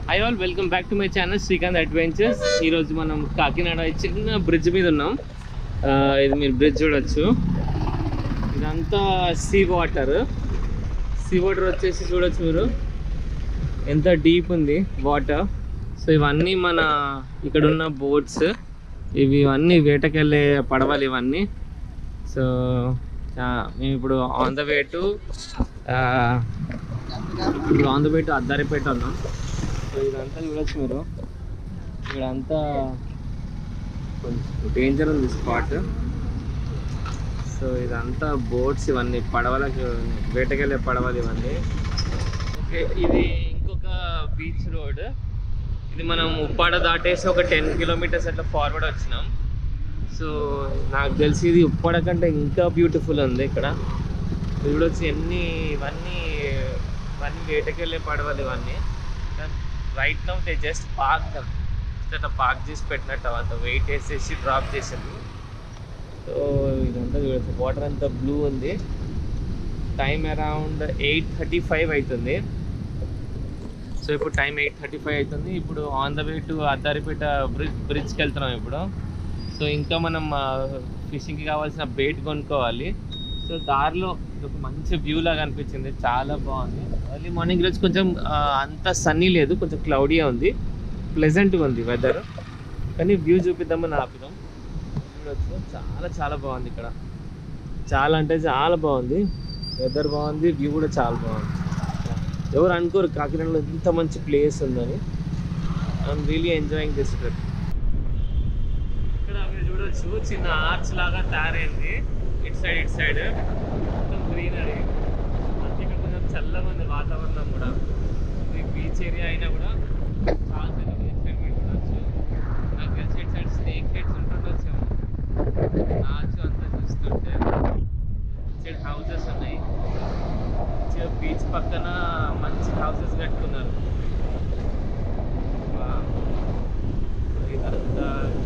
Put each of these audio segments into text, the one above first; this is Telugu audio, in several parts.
High all welcome back to my channel Srikanth adventures ఈరోజు మనం కాకినాడ చిన్న బ్రిడ్జ్ మీద ఉన్నాం ఆ, ఇది మీరు బ్రిడ్జ్ చూడొచ్చు ఇదంతా సీ వాటర్ సీ వాటర్ వచ్చేసి చూడొచ్చు మీరు ఎంత డీప్ ఉంది వాటర్ సో ఇవన్నీ మన ఇక్కడ ఉన్న బోట్స్ ఇవి ఇవన్నీ వేటకెళ్ళే పడవలు ఇవన్నీ సో మేము ఇప్పుడు ఆన్ ద వే టు ఇప్పుడు on the way to Addaripeta ఉన్నాం సో ఇదంతా చూడొచ్చు మీరు ఇక్కడంతా కొంచెం డేంజర్ ఉంది స్పాట్ సో ఇదంతా బోట్స్ ఇవన్నీ పడవలకు వేటకెళ్ళే పడవలు ఇవన్నీ ఓకే ఇది ఇంకొక బీచ్ రోడ్ ఇది మనం ఉప్పాడ దాటేసి ఒక టెన్ కిలోమీటర్స్ అట్లా ఫార్వర్డ్ వచ్చినాం సో నాకు తెలిసి ఇది ఉప్పాడ కంటే ఇంకా బ్యూటిఫుల్ ఉంది ఇక్కడ చూడొచ్చు ఎన్ని ఇవన్నీ ఇవన్నీ వేటకెళ్ళే పడవలు ఇవన్నీ right now they just park అట్లా పార్క్ చేసి పెట్టినట్టు అంత వెయిట్ వేసేసి డ్రాప్ చేసారు సో ఇదంతా చూడొచ్చు వాటర్ అంతా బ్లూ ఉంది time around eight thirty five అవుతుంది సో ఇప్పుడు టైం ఎయిట్ థర్టీ ఫైవ్ అవుతుంది ఇప్పుడు on the way to Addaripeta bridge బ్రిడ్జ్కి వెళ్తున్నాం ఇప్పుడు సో ఇంకా మనం ఫిషింగ్కి కావాల్సిన బేట్ కొనుక్కోవాలి సో దారిలో ఇది ఒక మంచి వ్యూ లాగా అనిపించింది చాలా బాగుంది ఎర్లీ మార్నింగ్ రోజు కొంచెం ఆ, అంత సన్నీ లేదు కొంచెం క్లౌడీగా ఉంది ప్లెజెంట్గా ఉంది వెదర్ కానీ వ్యూ చూపిద్దామని ఆపిదాం చూడొచ్చు చాలా చాలా బాగుంది ఇక్కడ చాలా అంటే చాలా బాగుంది వెదర్ బాగుంది వ్యూ కూడా చాలా బాగుంది ఎవరు అనుకోరు కాకినాడలో ఇంత మంచి ప్లేస్ ఉందని I'm really enjoying this trip ఇక్కడ మీరు చూడొచ్చు చిన్న ఆర్చ్ లాగా తయారైంది ఇటు సైడ్ ఇటు సైడ్ మొత్తం గ్రీనరీ అంటే ఇక్కడ కొంచెం చల్లగా ఉంది వాతావరణం కూడా ఇది బీచ్ ఏరియా అయినా కూడా చాలా చల్లగా ఇటు సైడ్ మీరు చూడొచ్చు నాకు తెలిసి ఇటు సైడ్ స్నేక్ హెడ్స్ ఉంటుండొచ్చు ఆర్చ్ అంతా చూస్తుంటే ఇటు సైడ్ హౌసెస్ ఉన్నాయి మంచిగా బీచ్ పక్కన మంచి హౌసెస్ కట్టుకున్నారు Wow. ఇదంతా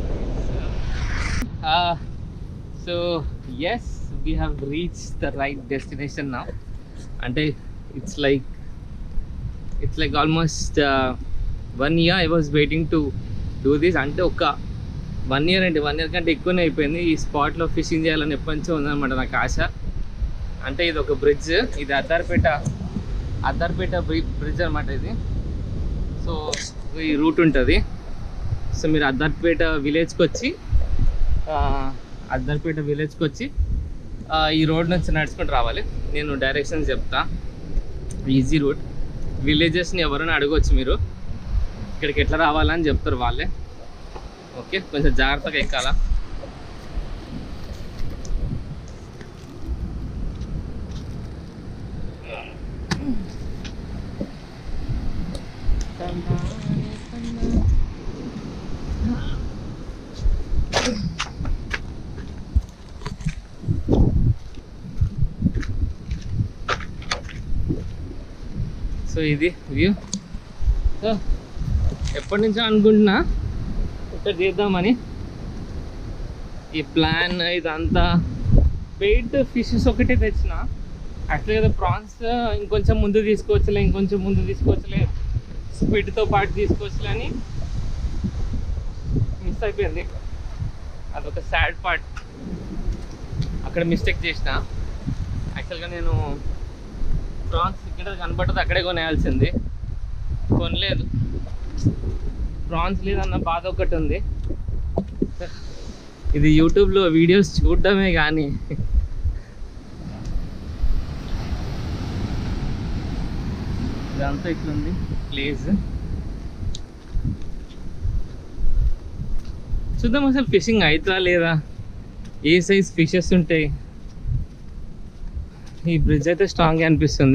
so yes we have reach the right destination నా అంటే it's like it's like almost one year I was waiting to do this అంటే ఒక వన్ ఇయర్ అంటే వన్ ఇయర్ కంటే ఎక్కువనే అయిపోయింది ఈ స్పాట్లో ఫిషింగ్ చేయాలని ఎప్పటి నుంచో ఉందన్నమాట నాకు ఆశ అంటే ఇది ఒక బ్రిడ్జ్ ఇది అద్దార్పేట అద్దార్పేట బ్రిడ్జ్ అనమాట ఇది సో ఈ రూట్ ఉంటుంది సో మీరు అద్దార్పేట విలేజ్కి వచ్చి ఆ, అద్దార్పేట విలేజ్కి వచ్చి ఆ, ఈ రోడ్ నుంచి నడుచుకుంటూ రావాలి నేను డైరెక్షన్స్ చెప్తా ఈజీ రూట్ విలేజెస్ని ఎవరైనా అడగవచ్చు మీరు ఇక్కడికి ఎట్లా రావాలని చెప్తారు వాళ్ళే ఓకే కొంచెం జాగ్రత్తగా ఎక్కాలా సో ఇది వ్యూ సో ఎప్పటి నుంచో అనుకుంటున్నా ఇక్కడ చేద్దామని ఈ ప్లాన్ ఇదంతా వెయిట్ ఫిషెస్ ఒకటే తెచ్చిన యాక్చువల్గా ఏదో ప్రాన్స్ ఇంకొంచెం ముందు తీసుకోవచ్చులే ఇంకొంచెం ముందు తీసుకోవచ్చులే స్పీడ్తో పాటు తీసుకోవచ్చులే అని మిస్ అయిపోయింది అదొక సాడ్ పార్ట్ అక్కడ మిస్టేక్ చేసిన యాక్చువల్గా నేను ప్రాన్స్ ఇక్కడ కనపడ్డది అక్కడే కొనేయాల్సింది కొనలేదు ప్రాన్స్ లేదన్న బాధ ఒకటి ఉంది ఇది యూట్యూబ్లో వీడియోస్ చూడడమే కానీ ఇదంతా ఇట్లుంది ప్లేస్ చూద్దాం అసలు ఫిషింగ్ అవుతుందా లేదా ఏ సైజ్ ఫిషెస్ ఉంటాయి ఈ బ్రిడ్జ్ అయితే స్ట్రాంగ్ అనిపిస్తుంది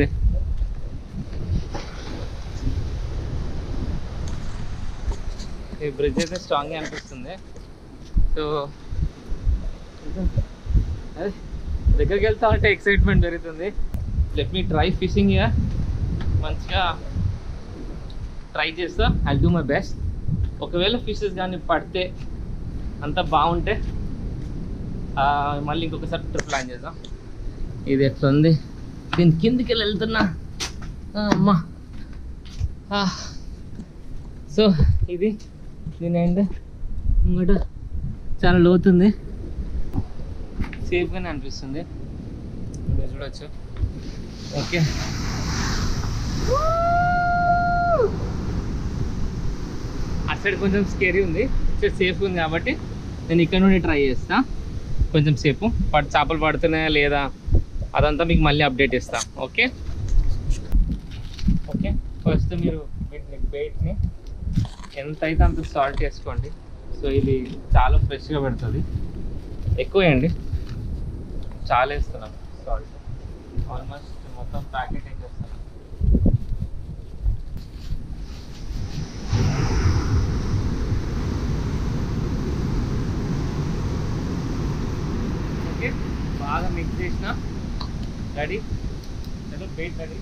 ఈ బ్రిడ్జ్ అయితే స్ట్రాంగ్ అనిపిస్తుంది సో అదే దగ్గరికి వెళ్తా ఉంటే ఎక్సైట్మెంట్ పెరుగుతుంది let me try fishing here మంచిగా ట్రై చేస్తా ఐ డూ మై బెస్ట్ ఒకవేళ ఫిషెస్ కానీ పడితే అంతా బాగుంటే ఆ, మళ్ళీ ఇంకొకసారి ట్రిప్ ప్లాన్ చేద్దాం ఇది ఎట్లుంది దీని కిందికి వెళ్ళి వెళ్తున్నా ఆ, అమ్మా ఆ, సో ఇది దీని ఎండ్ ఇంకోట చాలా లోతుంది సేఫ్గానే అనిపిస్తుంది మీరు చూడొచ్చు ఓకే అటు సైడ్ కొంచెం స్కేరీ ఉంది ఇటు సేఫ్ ఉంది కాబట్టి నేను ఇక్కడ నుండి ట్రై చేస్తా కొంచెం సేపు పట్ చేపలు పడుతున్నాయా లేదా అదంతా మీకు మళ్ళీ అప్డేట్ ఇస్తా ఓకే ఓకే ఫస్ట్ మీరు వీటిని బెయిట్ని ఎంత అయితే అంత సాల్ట్ వేసుకోండి సో ఇది చాలా ఫ్రెష్గా పెడుతుంది ఎక్కువ వేయండి చాలా వేస్తున్నాం సాల్ట్ ఆల్మోస్ట్ మొత్తం ప్యాకెట్ వేసేస్తాను ఓకే బాగా మిక్స్ చేసిన రెడీ చలో బెయిట్ రెడీ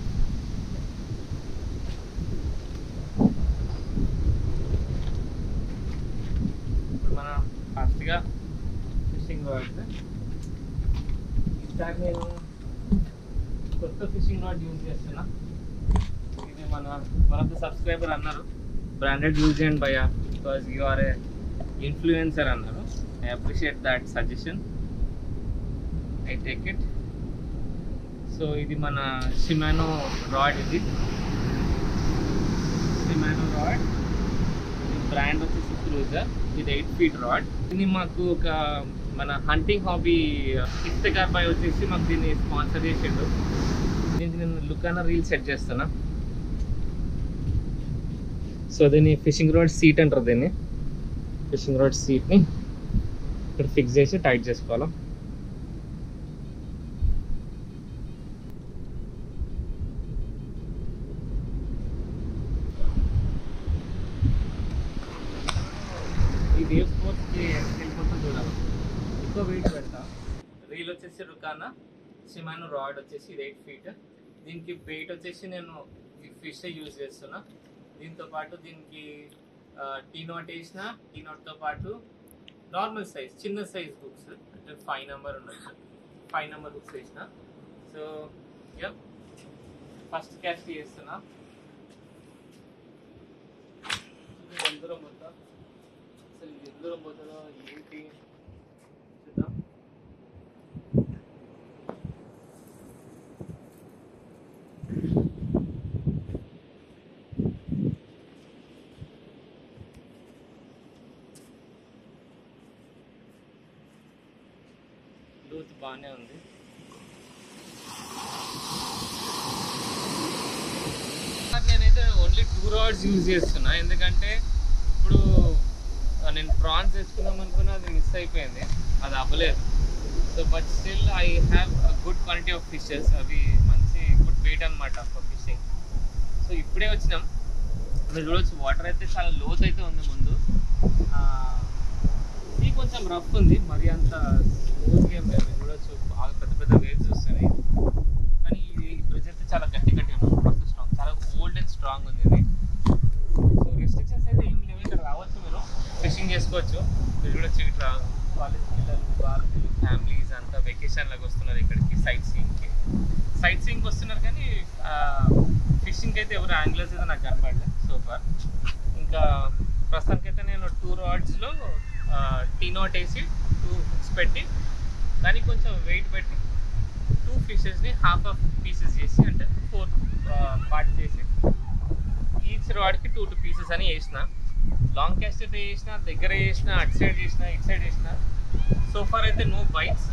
ఇప్పుడు మనం ఫస్ట్గా ఫిషింగ్ రాడ్ ఈసారి నేను కొత్త ఫిషింగ్ రాడ్ యూజ్ చేస్తున్నా ఇది మన వన్ ఆఫ్ ద సబ్స్క్రైబర్ అన్నారు బ్రాండెడ్ యూజ్ చేయండి భయ్యా because you are a influencer అన్నారు I appreciate that suggestion I take it so ఇది మన షిమానో రాడ్ ఇది షిమానో రాడ్ ఈ బ్రాండ్ వచ్చేసి క్రూజర్ ఇది ఎయిట్ ఫీట్ రాడ్ ఇది మాకు ఒక మన హంటింగ్ హాబీ ఇఫ్తకార్ బాయ్ వచ్చేసి మాకు దీన్ని స్పాన్సర్ చేసిండు దీనికి నేను లుకానా రీల్ సెట్ చేస్తున్నా సో దీన్ని ఫిషింగ్ రాడ్ సీట్ అంటారు దీన్ని ఫిషింగ్ రాడ్ సీట్ని ఇక్కడ ఫిక్స్ చేసి టైట్ చేసుకోవాలి ఈ వేవ్ స్పోర్ట్స్కి వెళ్ళిపోతాం చూడాలి ఎక్కువ వెయిట్ పెడతా రీల్ వచ్చేసి రుకానా సిమాను రాడ్ వచ్చేసి ఇది ఎయిట్ ఫీట్ దీనికి వెయిట్ వచ్చేసి నేను ఫిష్ యూజ్ చేస్తున్నా దీంతో పాటు దీనికి టీ నాట్ వేసిన టీ నాట్తో పాటు నార్మల్ సైజ్ చిన్న సైజ్ బుక్స్ అంటే ఫైవ్ నెంబర్ ఉండొచ్చు ఫైవ్ నెంబర్ బుక్స్ వేసిన సో యా ఫస్ట్ క్యాస్ట్ చేస్తున్నా ఎంత దూరం పోతా అసలు ఇది ఎంత దూరం పోతుందో ఏంటి చూద్దాం లూత్ బాగానే ఉంది నేనైతే ఓన్లీ టూ రాడ్స్ యూజ్ చేస్తున్నా ఎందుకంటే ఇప్పుడు ఆ, నేను ప్రాన్స్ తెచ్చుకుందాం అనుకున్నా అది మిస్ అయిపోయింది అది అవ్వలేదు so but still I have good quality of fishes అవి మంచి గుడ్ వెయిట్ అనమాట ఫర్ ఫిషింగ్ సో ఇప్పుడే వచ్చినాం మీరు చూడొచ్చు వాటర్ అయితే చాలా లోత్ అయితే ఉంది ముందు ఇది కొంచెం రఫ్ ఉంది మరి అంత స్మూత్గా ఏం లేదు మీరు చూడొచ్చు బాగా పెద్ద పెద్ద వేవ్స్ వస్తున్నాయి కానీ ఇది బ్రిడ్జ్ అయితే చాలా గట్టి గట్టి ఉంది మస్తు స్ట్రాంగ్ చాలా ఓల్డ్ అండ్ స్ట్రాంగ్ ఉంది ఇది సో రెస్ట్రిక్షన్స్ అయితే ఏం లేవు ఇక్కడ రావచ్చు మీరు ఫిషింగ్ చేసుకోవచ్చు మీరు చూడొచ్చు ఇట్లా కాలేజ్ పిల్లలు వాళ్ళు ఫ్యామిలీస్ అంతా వెకేషన్ లాగా వస్తున్నారు ఇక్కడికి సైట్ సీయింగ్కి సైట్ సీయింగ్కి వస్తున్నారు కానీ ఫిషింగ్కి అయితే ఎవరు యాంగ్లర్స్ అయితే నాకు కనపడలేదు సో ఫార్ ఇంకా ప్రస్తుతానికైతే నేను టూ రాడ్స్లో టీ నాట్ వేసి టూ హుక్స్ పెట్టి దానికి కొంచెం వెయిట్ పెట్టి టూ ఫిషెస్ని హాఫ్ ఆఫ్ పీసెస్ చేసి అంటే ఫోర్ పార్ట్ చేసి ఈచ్ రాడ్కి టూ టూ పీసెస్ అని వేసిన లాంగ్ క్యాస్ట్ అయితే వేసిన దగ్గర వేసిన అటు సైడ్ చేసిన ఇటు సైడ్ వేసిన సో ఫార్ అయితే నో బైట్స్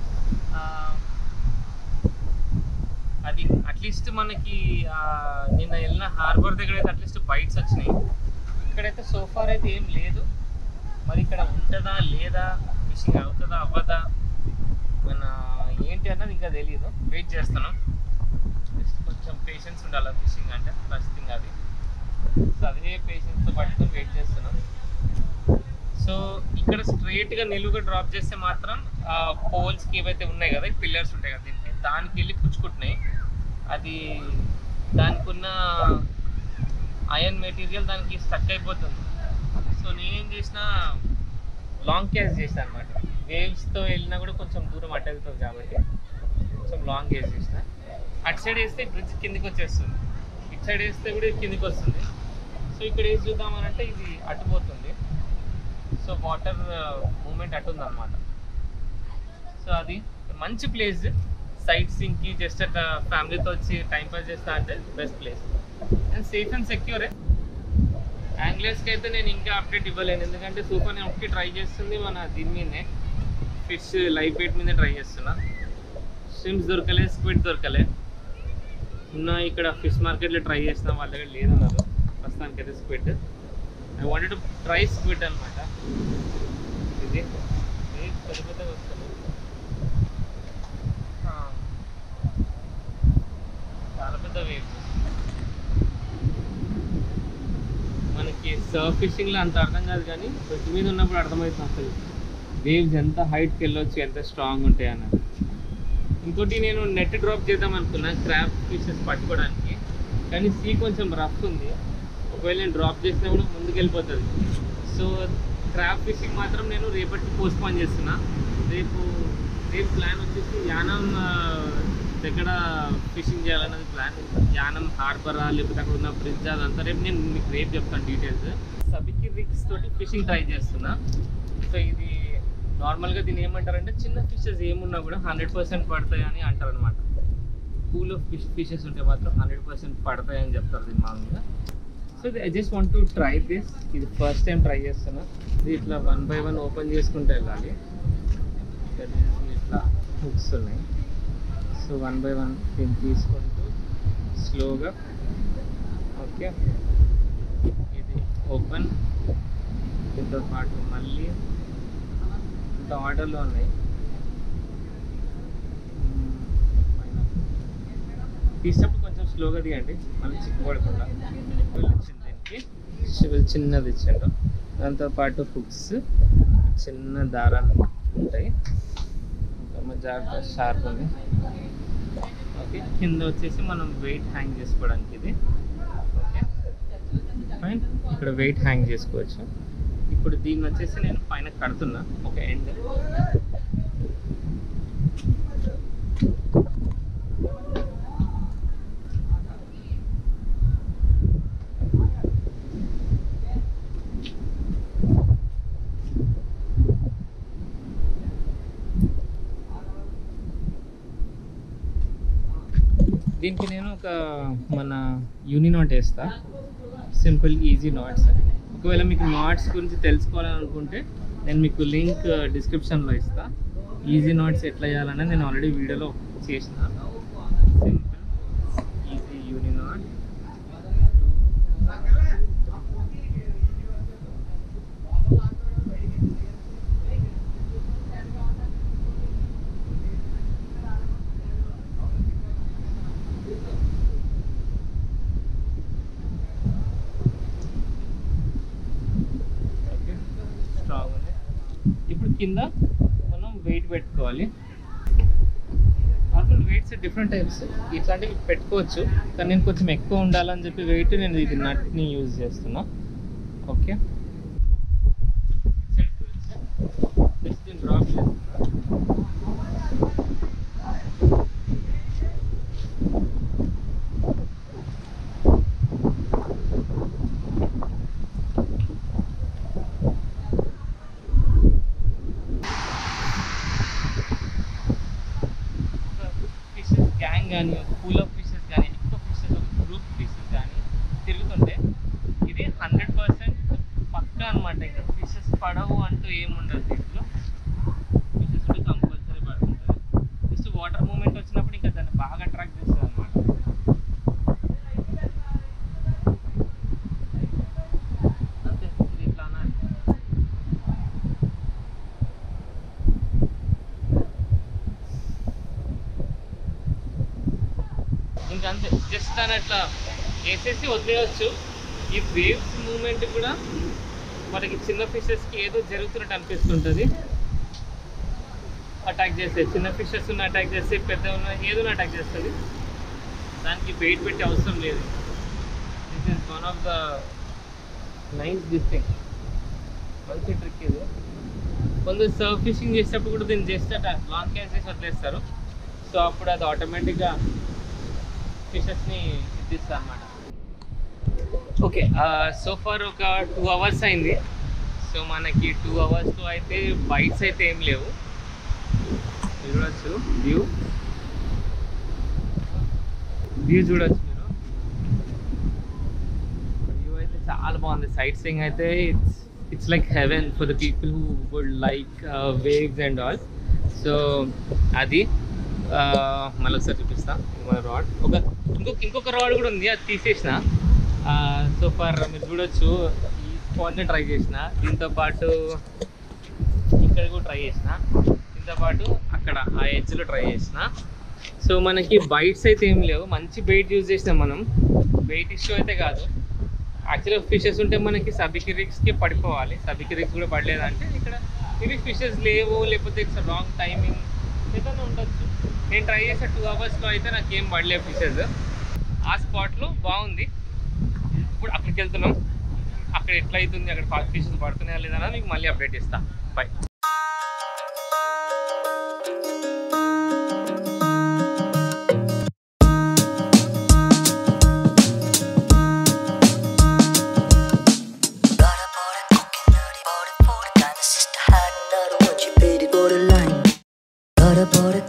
అది అట్లీస్ట్ మనకి ఆ, నిన్న వెళ్ళిన హార్బర్ దగ్గర అయితే అట్లీస్ట్ బైట్స్ వచ్చినాయి ఇక్కడైతే సో ఫార్ అయితే ఏం లేదు మరి ఇక్కడ ఉంటుందా లేదా ఫిషింగ్ అవుతుందా అవ్వదా మన ఏంటి అన్నది ఇంకా తెలియదు వెయిట్ చేస్తున్నాం జస్ట్ కొంచెం పేషెన్స్ ఉండాలి ఫిషింగ్ అంటే ఫస్ట్ థింగ్ అది సో అదే పేషెన్స్తో పట్టుకొని వెయిట్ చేస్తున్నాం సో ఇక్కడ స్ట్రైట్గా నిలువుగా డ్రాప్ చేస్తే మాత్రం ఆ పోల్స్కి ఏవైతే ఉన్నాయి కదా పిల్లర్స్ ఉంటాయి కదా దీనికి దానికి వెళ్ళి పుచ్చుకుంటున్నాయి అది దానికి ఉన్న ఐరన్ మెటీరియల్ దానికి స్టక్ అయిపోతుంది సో నేనేం చేసిన లాంగ్ క్యాచ్ చేసిన అనమాట వేవ్స్తో వెళ్ళినా కూడా కొంచెం దూరం అటు వెళ్తుంది కాబట్టి కొంచెం లాంగ్ క్యాచ్ చేసిన అటు సైడ్ వేస్తే బ్రిడ్జ్ కిందికి వచ్చేస్తుంది ఇటు సైడ్ వేస్తే కూడా కిందికి వస్తుంది సో సో ఇక్కడ ఏం చూద్దామనంటే ఇది అటుపోతుంది సో వాటర్ మూమెంట్ అటు ఉందన్నమాట సో అది మంచి ప్లేస్ సైట్ సింగ్కి జస్ట్ అట్లా ఫ్యామిలీతో వచ్చి టైం పాస్ చేస్తా అంటే best place and safe and సెక్యూరే యాంగ్లర్స్కి అయితే నేను ఇంకా అప్డేట్ ఇవ్వలేను ఎందుకంటే సూపర్ నేను ఒకటి ట్రై చేస్తుంది మన దీని మీదనే ఫిష్ లైవ్ వెయిట్ మీద ట్రై చేస్తున్నా స్విమ్స్ దొరకలే స్క్విడ్ దొరకలే ఉన్న ఇక్కడ ఫిష్ మార్కెట్లో ట్రై చేసిన వాళ్ళ దగ్గర లేదన్నారు ప్రస్తుతానికి అయితే squid I wanted to try squid అనమాట ఇది ఇది పెద్ద పెద్దగా వస్తుంది ఆ. చాలా పెద్ద వేవ్ మనకి సర్ఫ్ ఫిషింగ్లో అంత అర్థం కాదు కానీ బెడ్ మీద ఉన్నప్పుడు అర్థమవుతుంది అసలు వేవ్స్ ఎంత హైట్కి వెళ్ళొచ్చు ఎంత స్ట్రాంగ్ ఉంటాయి అన్నది ఇంకోటి నేను నెట్ డ్రాప్ చేద్దాం అనుకున్నా క్రాప్ ఫిషెస్ పట్టుకోవడానికి కానీ సీ కొంచెం రఫ్ ఉంది ఒకవేళ నేను డ్రాప్ చేసినా కూడా ముందుకు వెళ్ళిపోతుంది సో క్రాప్ ఫిషింగ్ మాత్రం నేను రేపటికి పోస్ట్పోన్ చేస్తున్నా రేపు రేపు ప్లాన్ వచ్చేసి యానం ఆ, దగ్గర ఫిషింగ్ చేయాలన్నది ప్లాన్ యానం హార్బరా లేకపోతే అక్కడ ఉన్న బ్రిడ్జ్ అదంతా రేపు నేను మీకు రేపు చెప్తాను డీటెయిల్స్ సబికి రిక్స్ తోటి ఫిషింగ్ ట్రై చేస్తున్నా సో ఇది నార్మల్గా దీన్ని ఏమంటారంటే చిన్న ఫిషెస్ ఏమున్నా కూడా హండ్రెడ్ పర్సెంట్ పడతాయి అని అంటారు అనమాట పూల్ ఆఫ్ ఫిష్ ఫిషెస్ ఉంటే మాత్రం హండ్రెడ్ పర్సెంట్ పడతాయి అని చెప్తారు దీని మామూలుగా so I just want to try this ఇది ఫస్ట్ టైం ట్రై చేస్తున్నా ఇది ఇట్లా వన్ బై వన్ ఓపెన్ చేసుకుంటూ వెళ్ళాలి ఇక్కడ నుంచి ఇట్లా హుక్స్ ఉన్నాయి సో వన్ బై వన్ దీన్ని తీసుకుంటూ స్లోగా ఓకే ఇది ఓపెన్ దీంతో పాటు మళ్ళీ ఇంత ఆర్డర్లో ఉన్నాయి మ్మ్, పైన. తీసేటప్పుడు కొంచెం స్లోగా తీయండి మళ్ళీ చిక్కుపడకుండా వీళ్ళు ఇచ్చింది దీనికి వీళ్ళు చిన్నది ఇచ్చాడు దాంతో పాటు హుక్స్ చిన్న దారాలు ఉంటాయి ఇంకా జాగ్రత్త షార్ప్ ఉంది ఓకే కింద వచ్చేసి మనం వెయిట్ హ్యాంగ్ చేసుకోవడానికి ఇది ఓకే ఫైన్ ఇక్కడ వెయిట్ హ్యాంగ్ చేసుకోవచ్చు ఇప్పుడు దీన్ని వచ్చేసి నేను పైన కడుతున్నా ఒక ఎండ్ దీనికి నేను ఒక మన యూని నాట్ వేస్తా సింపుల్ ఈజీ నాట్స్ ఒకవేళ మీకు నాట్స్ గురించి తెలుసుకోవాలని అనుకుంటే నేను మీకు లింక్ డిస్క్రిప్షన్లో ఇస్తా ఈజీ నాట్స్ ఎట్లా చేయాలనేది నేను ఆల్రెడీ వీడియోలో చేసిన simple easy uni knot okay strong ఉంది ఇప్పుడు కింద మనం వెయిట్ పెట్టుకోవాలి నార్మల్ వెయిట్స్ డిఫరెంట్ టైప్స్ ఇట్లాంటివి పెట్టుకోవచ్చు కానీ నేను కొంచెం ఎక్కువ ఉండాలని చెప్పి వెయిట్ నేను ఇది నట్ని యూజ్ చేస్తున్నా ఓకే జస్ట్ దీన్ని డ్రాప్ చేస్తున్నా ఫిషెస్ గ్యాంగ్ కానీ ఒక పూల్ ఆఫ్ ఫిషెస్ కానీ ఎక్కువ ఫిషెస్ ఒక గ్రూప్ ఫిషెస్ కానీ తిరుగుతుంటే ఇది హండ్రెడ్ పర్సెంట్ పక్కా అనమాట ఇంకా ఫిషెస్ పడవు అంటూ ఏముండదు దీంట్లో ఫిషెస్ కూడా కంపల్సరీ పడుతుంటుంది జస్ట్ వాటర్ మూమెంట్ వచ్చినప్పుడు ఇంకా దాన్ని బాగా అట్రాక్ట్ చేస్తుంది అనమాట అంతే ఇది ఇట్లా అనాలి ఇంకా అంతే జస్ట్ అని అట్లా వేసేసి వదిలేయచ్చు ఈ వేవ్స్ మూమెంట్ కూడా మనకి చిన్న ఫిషెస్కి ఏదో జరుగుతున్నట్టు అనిపిస్తుంటుంది అటాక్ చేస్తే చిన్న ఫిషెస్ ఉన్న అటాక్ చేస్తే పెద్ద ఉన్న ఏదో అటాక్ చేస్తుంది దానికి వెయిట్ పెట్టే అవసరం లేదు this is one of the nines this thing మంచి ట్రిక్ ఇది కొందరు సర్ఫ్ ఫిషింగ్ చేసేటప్పుడు కూడా దీన్ని జస్ట్ అట్లా లాంగ్ క్యాచ్ చేసి వదిలేస్తారు సో అప్పుడు అది ఆటోమేటిక్గా ఫిషెస్ని ఇద్దిస్తుంది అనమాట ఓకే సో ఫార్ ఒక టూ అవర్స్ అయింది సో మనకి టూ అవర్స్లో అయితే బైట్స్ అయితే ఏం లేవు మీరు చూడొచ్చు వ్యూ వ్యూ చూడొచ్చు మీరు వ్యూ అయితే చాలా బాగుంది సైట్ సీయింగ్ అయితే it's it's like heaven for the people who would like waves and all so అది మళ్ళీ ఒకసారి చూపిస్తా మన రాడ్ ఒక ఇంకొక ఇంకొక రాడ్ కూడా ఉంది అది తీసేసిన సో ఫర్ మీరు చూడొచ్చు ఈ స్పాట్ని ట్రై చేసిన దీంతో పాటు ఇక్కడ కూడా ట్రై చేసిన దీంతో పాటు అక్కడ ఆ ఎడ్జ్లో ట్రై చేసిన సో మనకి బైట్స్ అయితే ఏం లేవు మంచి బైట్ యూజ్ చేసినాం మనం బైట్ ఇష్యూ అయితే కాదు యాక్చువల్గా ఫిషెస్ ఉంటే మనకి సబికి రిక్స్కి పడిపోవాలి సబికి రిక్స్ కూడా పడలేదంటే ఇక్కడ ఇవి ఫిషెస్ లేవు లేకపోతే ఇట్స్ రాంగ్ టైమింగ్ ఏదైనా ఉండొచ్చు నేను ట్రై చేసే టూ అవర్స్లో అయితే నాకు ఏం పడలేదు ఫిషెస్ ఆ స్పాట్లో బాగుంది ఇప్పుడు అక్కడికి వెళ్తున్నాం అక్కడ ఎట్లా అవుతుంది అక్కడ ఫిషెస్ పడుతున్నాయా లేదా మీకు మళ్ళీ అప్డేట్ చేస్తా bye Bora, bora, coconut, bora, bora, kinda sister hiding out. I want you, baby, borderline. Bora, bora,